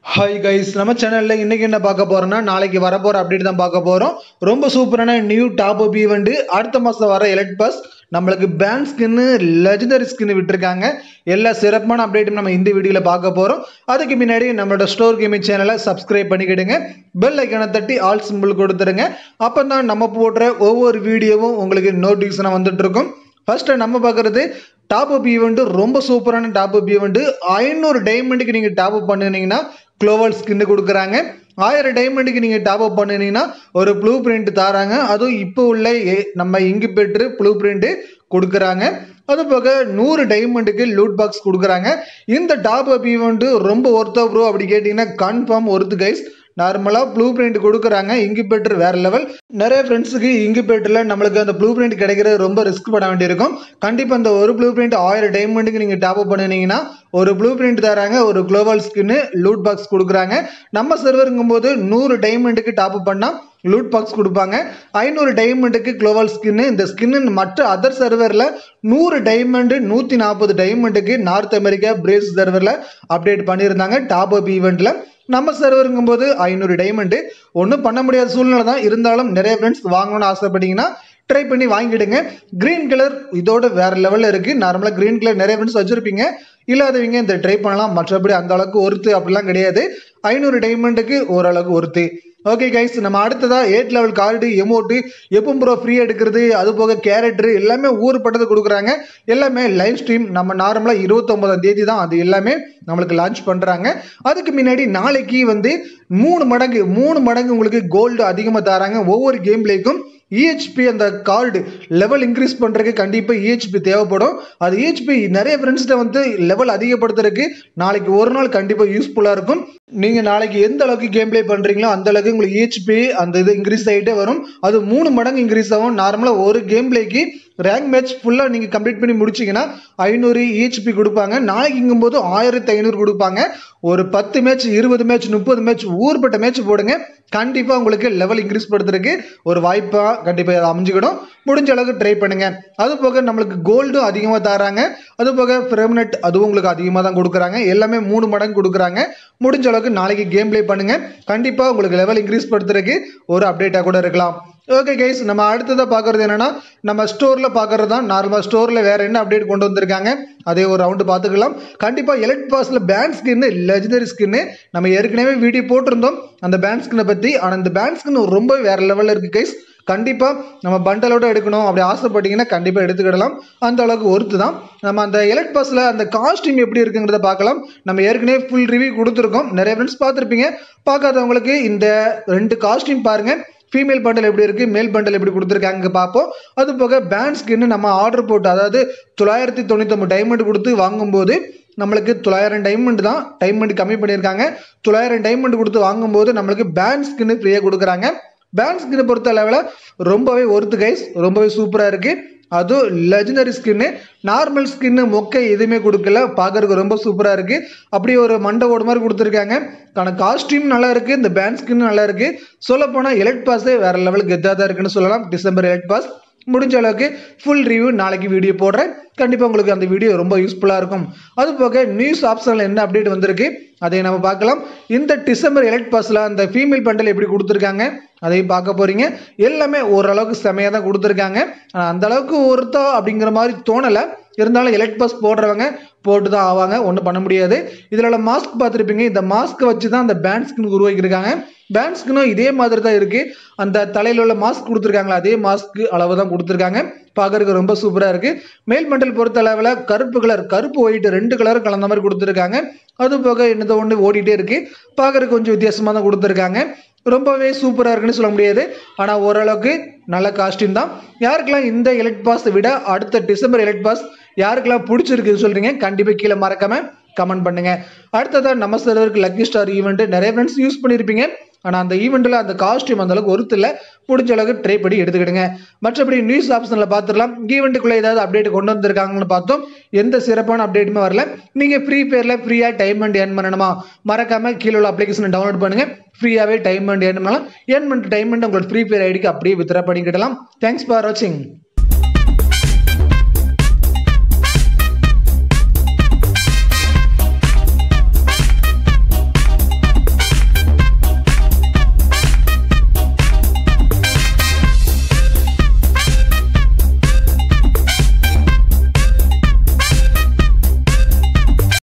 hi guys நம்ம சேனலில் இன்னைக்கு என்ன பார்க்க போறோம்னா நாளைக்கு வரப்போற அப்டேட் தான் பார்க்க போறோம் ரொம்ப சூப்பரான நியூ டாப் அப் ஈவெண்ட் அடுத்த மாதம் வர எலக்ட் பாஸ் நம்மளுக்கு பேன் ஸ்கின்னு லெஜண்டரி ஸ்கின்னு விட்டுருக்காங்க எல்லா சிறப்பான அப்டேட்டும் நம்ம இந்த வீடியோவில் பார்க்க போகிறோம் அதுக்கு முன்னாடி நம்மளோட ஸ்டோர் கேமிங் சேனலை சப்ஸ்கிரைப் பண்ணிக்கிடுங்க பெல் ஐக்கனை தட்டி ஆல் சிம்பிள் கொடுத்துருங்க அப்போ தான் நம்ம போடுற ஒவ்வொரு வீடியோவும் உங்களுக்கு நோட்டிஃபிகேஷனாக வந்துட்டு இருக்கும் ஃபர்ஸ்ட் நம்ம பார்க்குறது டாப் அப் ஈவெண்ட் ரொம்ப சூப்பரான டாப் அப் ஈவெண்ட் ஐநூறு டைமண்டுக்கு நீங்கள் டாப் அப் பண்ணினீங்கன்னா க்ளோவல் ஸ்கின்னு கொடுக்குறாங்க ஆயிரம் டைமண்டுக்கு நீங்கள் டாப் அப் பண்ணினீங்கன்னா ஒரு ப்ளூ பிரிண்ட் தராங்க அதுவும் இப்போ உள்ள ஏ- நம்ம இங்கு பெற்று ப்ளூ பிரிண்ட்டு கொடுக்குறாங்க அது போக நூறு டைமண்டுக்கு லூட் பாக்ஸ் கொடுக்குறாங்க இந்த டாப் அப் ஈவெண்ட் ரொம்ப ஒர்த்தா ப்ரோ அப்படி கேட்டிங்கன்னா கன்ஃபார்ம் ஒர்த்து கைஸ் நார்மலாக ப்ளூ பிரிண்ட் கொடுக்குறாங்க இங்குபேட்டர் வேற லெவல் நிறைய ஃப்ரெண்ட்ஸுக்கு இங்குபேட்டரில் நம்மளுக்கு அந்த ப்ளூ பிரிண்ட் கிடைக்கிறது ரொம்ப ரிஸ்க் பண்ண வேண்டியிருக்கும் கண்டிப்பாக அந்த ஒரு ப்ளூ பிரிண்ட் ஆயிரம் டைமண்டுக்கு நீங்கள் டாப் அப் பண்ணினீங்கன்னா ஒரு ப்ளூ பிரிண்ட் தராங்க ஒரு குளோபல் ஸ்கின்னு லூட் பாக்ஸ் கொடுக்குறாங்க நம்ம சர்வருங்கும் போது நூறு டைமண்டுக்கு டாப் அப் பண்ணால் லூட் பாக்ஸ் கொடுப்பாங்க ஐநூறு டைமண்டுக்கு குளோபல் ஸ்கின்னு இந்த ஸ்கின்னு மற்ற அதர் சர்வரில் நூறு டைமண்டு நூற்றி நாற்பது டைமண்டுக்கு நார்த் அமெரிக்கா பிரேஸ் சர்வரில் அப்டேட் பண்ணியிருந்தாங்க டாப் அப் ஈவெண்ட்டில் நம்ம சர்வருங்கும் போது ஐநூறு டைமண்டு ஒன்றும் பண்ண முடியாத சூழ்நிலை தான் இருந்தாலும் நிறைய ஃப்ரெண்ட்ஸ் வாங்கணும்னு ஆசைப்பட்டீங்கன்னா ட்ரை பண்ணி வாங்கிடுங்க கிரீன் கலர் இதோட வேற லெவலில் இருக்குது நார்மலாக கிரீன் கலர் நிறைய ஃப்ரெண்ட்ஸ் வச்சுருப்பீங்க இல்லாதவங்க இந்த ட்ரை பண்ணலாம் மற்றபடி அந்த அளவுக்கு ஒருத்து அப்படிலாம் கிடையாது ஐநூறு டைமண்டுக்கு ஓரளவுக்கு ஒருத்து ஓகே கைஸ் நம்ம அடுத்ததா எயிட் லெவல் கார்டு எமோட்டு எப்போ ப்ரோ ஃப்ரீ எடுக்கிறது அது போக கேரக்டர் எல்லாமே ஊர்பட்டது கொடுக்குறாங்க எல்லாமே லைவ் ஸ்ட்ரீம் நம்ம நார்மலாக இருபத்தொம்பதாம் தேதி தான் அது எல்லாமே நம்மளுக்கு லான்ச் பண்ணுறாங்க அதுக்கு முன்னாடி நாளைக்கு வந்து மூணு மடங்கு மூணு மடங்கு உங்களுக்கு கோல்டு அதிகமாக தராங்க ஒவ்வொரு கேம் பிளேக்கும் இஹெச்பி அந்த கார்டு லெவல் இன்க்ரீஸ் பண்ணுறதுக்கு கண்டிப்பாக இஹெச்பி தேவைப்படும் அது இஹெச்பி நிறைய ஃப்ரெண்ட்ஸ்கிட்ட வந்து லெவல் அதிகப்படுத்துறதுக்கு நாளைக்கு ஒரு நாள் கண்டிப்பாக யூஸ்ஃபுல்லாக இருக்கும் நீங்கள் நாளைக்கு எந்த அளவுக்கு கேம் ப்ளே பண்ணுறீங்களோ அந்த அளவுக்கு உங்களுக்கு இஹெச்பி அந்த இது இன்க்ரீஸ் ஆகிட்டே வரும் அது மூணு மடங்கு இன்க்ரீஸ் ஆகும் நார்மலாக ஒரு கேம் பிளேக்கு ரேங்க் மேட்ச் ஃபுல்லாக நீங்கள் கம்ப்ளீட் பண்ணி முடிச்சீங்கன்னா ஐநூறு இஹெச்பி கொடுப்பாங்க நாளைக்குங்கும் போது ஆயிரத்தி ஐநூறு கொடுப்பாங்க ஒரு பத்து மேட்ச் இருபது மேட்ச் முப்பது மேட்ச் ஊர்பட்ட மேட்ச் போடுங்க கண்டிப்பாக உங்களுக்கு லெவல் இன்க்ரீஸ் படுத்துறதுக்கு ஒரு வாய்ப்பாக கண்டிப்பாக அதை அமைஞ்சுக்கிடும் முடிஞ்ச அளவுக்கு ட்ரை பண்ணுங்க அது போக நம்மளுக்கு கோல்டும் அதிகமாக தராங்க அது போக பெர்மனெட் அதுவும் உங்களுக்கு அதிகமாக தான் கொடுக்குறாங்க எல்லாமே மூணு மடங்கு கொடுக்குறாங்க முடிஞ்ச அளவுக்கு நாளைக்கு கேம் ப்ளே பண்ணுங்க கண்டிப்பாக உங்களுக்கு லெவல் இன்க்ரீஸ் படுத்துறதுக்கு ஒரு அப்டேட்டாக கூட இருக்கலாம் ஓகே கைஸ் நம்ம அடுத்ததாக பார்க்குறது என்னன்னா நம்ம ஸ்டோரில் பார்க்குறது தான் நார்மலாக ஸ்டோரில் வேறு என்ன அப்டேட் கொண்டு வந்திருக்காங்க அதே ஒரு ரவுண்டு பார்த்துக்கலாம் கண்டிப்பாக எலக்ட் பாஸில் பேண்ட் ஸ்கின்னு லெஜனரி ஸ்கின்னு நம்ம ஏற்கனவே வீடியோ போட்டிருந்தோம் அந்த பேண்ட் ஸ்கின்னை பற்றி ஆனால் இந்த பேண்ட் ஸ்கின் ரொம்ப வேறு லெவலில் இருக்குது கைஸ் கண்டிப்பாக நம்ம பண்டலோட எடுக்கணும் அப்படி ஆசைப்பட்டீங்கன்னா கண்டிப்பாக எடுத்துக்கிடலாம் அந்த அளவுக்கு ஒர்த்து தான் நம்ம அந்த எலக்ட் பாஸில் அந்த காஸ்டியூம் எப்படி இருக்குங்கிறத பார்க்கலாம் நம்ம ஏற்கனவே ஃபுல் ரிவ்யூ கொடுத்துருக்கோம் நிறைய ஃப்ரெண்ட்ஸ் பார்த்துருப்பீங்க பார்க்காதவங்களுக்கு இந்த ரெண்டு காஸ்டியூம் பாருங்கள் ஃபீமேல் பண்டல் எப்படி இருக்குது மேல் பண்டல் எப்படி கொடுத்துருக்காங்க பார்ப்போம் அது போக பேண்ட் ஸ்கின்னு நம்ம ஆர்டர் போட்டு அதாவது தொள்ளாயிரத்தி தொண்ணூத்தொம்பது டைமண்ட் கொடுத்து வாங்கும்போது நம்மளுக்கு தொள்ளாயிரம் டைமண்ட் தான் டைமண்ட் கம்மி பண்ணியிருக்காங்க தொள்ளாயிரம் டைமண்ட் கொடுத்து வாங்கும்போது நம்மளுக்கு பேண்ட் ஸ்கின்னு ஃப்ரீயாக கொடுக்குறாங்க பேண்ட் ஸ்கின்னை பொறுத்த அளவில் ரொம்பவே ஒர்த்து கைஸ் ரொம்பவே சூப்பராக இருக்குது அதுவும் லெஜனரி ஸ்கின்னு நார்மல் ஸ்கின்னு மொக்கை எதுவுமே கொடுக்கல பார்க்கறதுக்கு ரொம்ப சூப்பராக இருக்குது அப்படியே ஒரு மண்டை ஓடு மாதிரி கொடுத்துருக்காங்க ஆனால் காஸ்டியூம் நல்லா இருக்குது இந்த பேண்ட் ஸ்கின் நல்லா இருக்குது சொல்லப்போனால் எலக்ட் பாஸே வேறு லெவலுக்கு கெத்தாக தான் இருக்குன்னு சொல்லலாம் டிசம்பர் எலக்ட் பாஸ் முடிஞ்ச அளவுக்கு ஃபுல் ரிவ்யூ நாளைக்கு வீடியோ போடுறேன் கண்டிப்பாக உங்களுக்கு அந்த வீடியோ ரொம்ப யூஸ்ஃபுல்லாக இருக்கும் அது போக நியூஸ் ஆப்ஷனில் என்ன அப்டேட் வந்திருக்கு அதை நம்ம பார்க்கலாம் இந்த டிசம்பர் எலக்ட் பாஸில் அந்த ஃபீமேல் பண்டல் எப்படி கொடுத்துருக்காங்க அதையும் பார்க்க போகிறீங்க எல்லாமே ஓரளவுக்கு செமையாக தான் கொடுத்துருக்காங்க ஆனால் அந்த அளவுக்கு ஒருத்தா அப்படிங்கிற மாதிரி தோணலை இருந்தாலும் எலக்ட் பாஸ் போடுறவங்க போட்டு தான் ஆவாங்க ஒன்றும் பண்ண முடியாது இதில் உள்ள மாஸ்க் பார்த்துருப்பீங்க இந்த மாஸ்க்கை வச்சு தான் அந்த பேண்ட் ஸ்கின் உருவாக்கியிருக்காங்க பேண்ட் ஸ்கினும் இதே மாதிரி தான் இருக்குது அந்த தலையில் உள்ள மாஸ்க் கொடுத்துருக்காங்களா அதே மாஸ்க் அளவு தான் கொடுத்துருக்காங்க பார்க்கறதுக்கு ரொம்ப சூப்பராக இருக்குது மேல் மண்டல் பொறுத்த அளவில் கருப்பு கலர் கருப்பு ஒயிட் ரெண்டு கலர் கலந்த மாதிரி கொடுத்துருக்காங்க அது போக என்னதோ ஒன்று ஓடிட்டே இருக்குது பார்க்கறதுக்கு கொஞ்சம் வித்தியாசமாக தான் கொடுத்துருக்காங்க ரொம்பவே சூப்பராக இருக்குன்னு சொல்ல முடியாது ஆனால் ஓரளவுக்கு நல்ல காஸ்டியூம் தான் யாருக்கெல்லாம் இந்த எலக்ட் பாஸ் விட அடுத்த டிசம்பர் எலக்ட் பாஸ் யாருக்கெல்லாம் பிடிச்சிருக்குன்னு சொல்கிறீங்க கண்டிப்பாக கீழே மறக்காம கமெண்ட் பண்ணுங்க அடுத்ததான் நம்ம சிலருக்கு லக்கி ஸ்டார் ஈவெண்ட் நிறைய ஃப்ரெண்ட்ஸ் யூஸ் பண்ணியிருப்பீங்க ஆனால் அந்த ஈவெண்ட்டில் அந்த காஸ்டியூம் அந்த அளவுக்கு ஒருத்து இல்லை பிடிச்ச அளவுக்கு ட்ரை பண்ணி எடுத்துக்கிடுங்க மற்றபடி நியூஸ் ஆப்ஷனில் பார்த்துடலாம் ஈவெண்ட்டுக்குள்ளே ஏதாவது அப்டேட் கொண்டு வந்திருக்காங்கன்னு பார்த்தோம் எந்த சிறப்பான அப்டேட்டுமே வரல நீங்கள் ஃப்ரீ ஃபயரில் ஃப்ரீயாக டைம் அண்ட் ஏர்ன் பண்ணணுமா மறக்காம கீழே உள்ள அப்ளிகேஷனை டவுன்லோட் பண்ணுங்க ஃப்ரீயாகவே டைம் அண்ட் ஏர்ன் பண்ணலாம் ஏர்ன் பண்ணிட்டு டைம் அண்ட் உங்களோட ஃப்ரீ ஃபயர் ஐடிக்கு அப்படியே வித்ரா பண்ணிக்கிடலாம் தேங்க்ஸ் ஃபார் வாட்சிங்